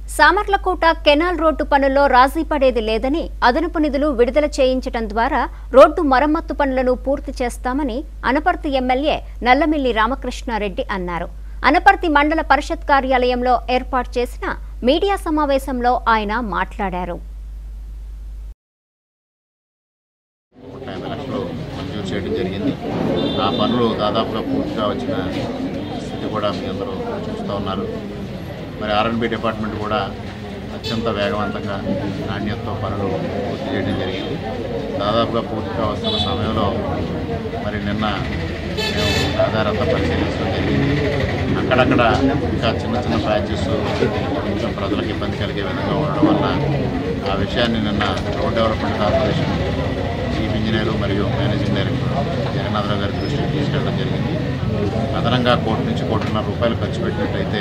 Samarlakota canal road పనుల్లో రాజీ పడేది లేదని అదనపు నిధులు విడుదల చేయించడం ద్వారా రోడ్డు మరమ్మత్తు పనులను పూర్తి చేస్తామని అనపర్తి ఎమ్మెల్యే నల్లమిల్లి రామకృష్ణారెడ్డి అన్నారు అనపర్తి మండల పరిషత్ కార్యాలయంలో ఏర్పాటు చేసిన మీడియా సమావేశంలో ఆయన మాట్లాడారు నూట యాభై లక్షలు మంజూరు చేయడం జరిగింది ఆ పనులు దాదాపుగా పూర్తిగా వచ్చిన స్థితి కూడా మీ అందరూ చూస్తూ ఉన్నారు మరి ఆర్ఎన్బి డిపార్ట్మెంట్ కూడా అత్యంత వేగవంతంగా నాణ్యతతో పనులు పూర్తి చేయడం జరిగింది దాదాపుగా పూర్తిగా వస్తున్న సమయంలో మరి నిన్న మేము ఆధారంతా పరిశీలించడం జరిగింది అక్కడక్కడ ఇంకా చిన్న చిన్న ప్యాచెస్ కొంచెం ప్రజలకు ఇబ్బంది కలిగే విధంగా ఉండడం వల్ల ఆ విషయాన్ని నిన్న road development corporation chief engineer మరియు మేనేజింగ్ డైరెక్టర్ జగన్నాథరావు గారి దృష్టికి తీసుకెళ్ళడం జరిగింది అదనంగా కోటి నుంచి కోటిన్నర రూపాయలు ఖర్చు పెట్టినట్టయితే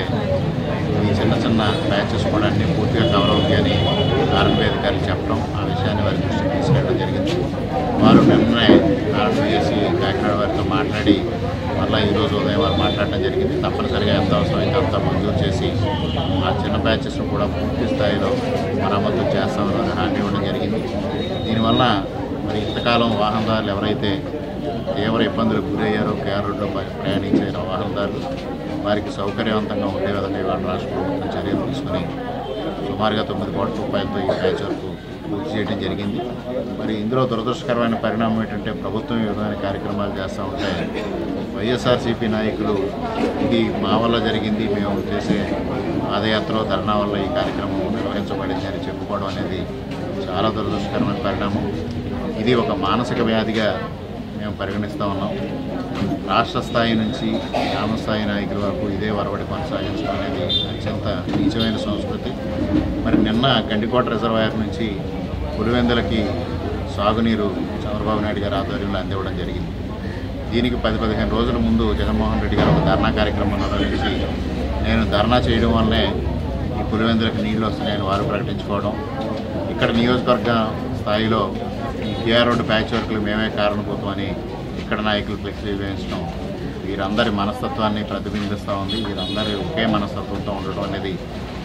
ఈ చిన్న చిన్న బ్యాచెస్ కూడా అన్నీ పూర్తిగా కవర్ అవుతాయని ఆర్ఎంపీ అధికారులు చెప్పడం ఆ విషయాన్ని వారి దృష్టికి తీసుకెళ్ళడం జరిగింది వారు నిన్నే ఆర్ఎంపీఎస్సీ కాకినాడ వారితో మాట్లాడి మళ్ళీ ఈరోజు ఉదయం వారు మాట్లాడడం జరిగింది తప్పనిసరిగా ఎంత అవసరమైతే అంత మంజూరు చేసి ఆ చిన్న బ్యాచెస్ను కూడా పూర్తి స్థాయిలో మరమ్మతు చేస్తామని హామీ ఇవ్వడం జరిగింది దీనివల్ల మరి ఇంతకాలం వాహనదారులు ఎవరైతే తీవ్ర ఇబ్బందులకు గురయ్యారో కేఆర్ రోడ్లో ప- ప్రయాణించే వాహనదారులు వారికి సౌకర్యవంతంగా ఉండే విధంగా ఇవాళ రాష్ట్ర ప్రభుత్వం చర్యలు తీసుకుని సుమారుగా తొమ్మిది కోట్ల రూపాయలతో ఈ ప్యాచ్ వరకు పూర్తి చేయడం జరిగింది మరి ఇందులో దురదృష్టకరమైన పరిణామం ఏంటంటే ప్రభుత్వం ఈ విధమైన కార్యక్రమాలు చేస్తూ ఉంటే వైఎస్ఆర్సీపీ నాయకులు ఇది మా వల్ల జరిగింది మేము చేసే పాదయాత్ర ధర్నా వల్ల ఈ కార్యక్రమం నిర్వహించబడింది అని చెప్పుకోవడం అనేది చాలా దురదృష్టకరమైన పరిణామం ఇది ఒక మానసిక వ్యాధిగా మేము పరిగణిస్తూ ఉన్నాం రాష్ట్ర స్థాయి నుంచి గ్రామ స్థాయి నాయకుల వరకు ఇదే వరవడి కొనసాగించడం అనేది అత్యంత నీచమైన సంస్కృతి మరి నిన్న గండికోట రిజర్వాయర్ నుంచి పులివెందులకి సాగునీరు చంద్రబాబు నాయుడు గారి ఆధ్వర్యంలో అందివ్వడం జరిగింది దీనికి పది పదిహేను రోజుల ముందు జగన్మోహన్ రెడ్డి గారు ఒక ధర్నా కార్యక్రమం నిర్వహించి నేను ధర్నా చేయడం వల్లే ఈ పులివెందులకు నీళ్లు వస్తున్నాయని వారు ప్రకటించుకోవడం ఇక్కడ నియోజకవర్గ స్థాయిలో ఈ కేఆర్ రోడ్డు ప్యాచ్ వర్క్లు మేమే కారణభూతమని ఇక్కడ నాయకులు ఫ్లెక్సీ వేయించడం వీరందరి మనస్తత్వాన్ని ప్రతిబింబిస్తూ ఉంది వీరందరి ఒకే మనస్తత్వంతో ఉండడం అనేది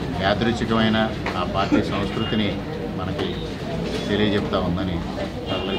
యాదృచ్ఛికమైన ఆ పార్టీ సంస్కృతిని మనకి తెలియజెప్తా ఉందని ప్రజలకు